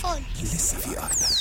اطفال لسه في اكتر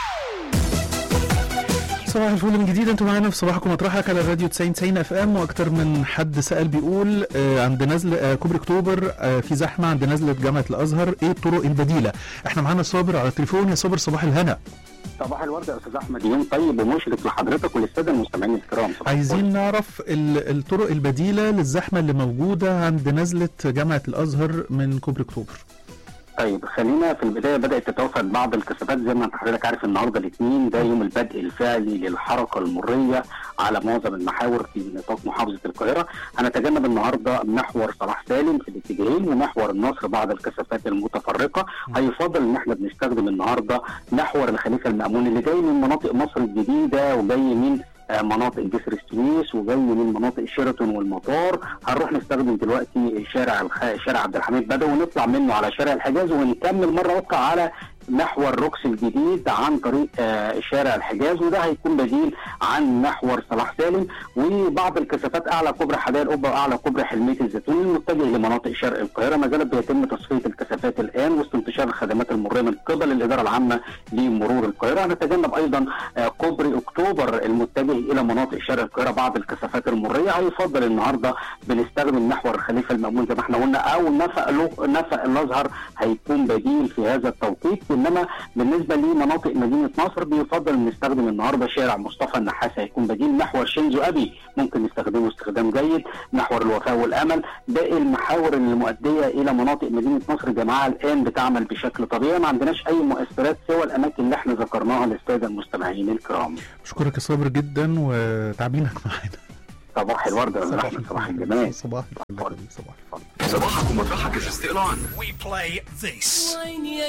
صباح الفل من جديد انتوا معانا في صباحكم مطرحك على الراديو 90 90 اف ام واكتر من حد سال بيقول آه عند نزل آه كوبري اكتوبر آه في زحمه عند نزله جامعه الازهر ايه الطرق البديله احنا معانا صابر على التليفون يا صابر صباح الهنا صباح الورد يا استاذ احمد يوم طيب ومشرق لحضرتك وللساده المستمعين الكرام صباح عايزين الفل. نعرف ال- الطرق البديله للزحمه اللي موجوده عند نزله جامعه الازهر من كوبري اكتوبر طيب خلينا في البدايه بدات تتوافد بعض الكثافات زي ما انت حضرتك عارف النهارده الاثنين ده يوم البدء الفعلي للحركه المريه على معظم المحاور في نطاق محافظه القاهره هنتجنب النهارده محور صلاح سالم في الاتجاهين ومحور النصر بعض الكثافات المتفرقه هيفضل ان احنا بنستخدم النهارده محور الخليفه المامون اللي جاي من مناطق مصر الجديده وجاي من آه، مناطق جسر السويس وجاي من مناطق شيراتون والمطار هنروح نستخدم دلوقتي شارع الخ... شارع عبد الحميد بدوي ونطلع منه على شارع الحجاز ونكمل مره اخرى على محور روكس الجديد عن طريق آه، شارع الحجاز وده هيكون بديل عن محور صلاح سالم وبعض الكثافات اعلى كوبري حدائق القبه واعلى كوبري حلميه الزيتون المتجه لمناطق شرق القاهره ما زالت بيتم تصفيه الكثافات الان وسط انتشار الخدمات المريه من قبل الاداره العامه لمرور القاهره هنتجنب ايضا آه، كوبري اكتوبر المتجه الى مناطق شرق القاهره بعض الكثافات المريه هيفضل النهارده بنستخدم محور الخليفه المامون زي ما احنا قلنا او نفق لو- نفق الازهر هيكون بديل في هذا التوقيت انما بالنسبه لمناطق مدينه نصر بيفضل نستخدم النهارده شارع مصطفى النحاس هيكون بديل محور شينزو ابي ممكن نستخدمه استخدام جيد محور الوفاء والامل باقي المحاور المؤديه الى مناطق مدينه نصر يا جماعه الان بتعمل بشكل طبيعي ما عندناش اي مؤثرات سوى الاماكن اللي احنا ذكرناها للساده المستمعين الكرام بشكرك يا صابر جدا وتعبينك معانا صباح الورد يا أستاذ أحمد، صباح الجمال صباح الفل صباح الفل صباحك ومطرحك الاستقلال We play this. وين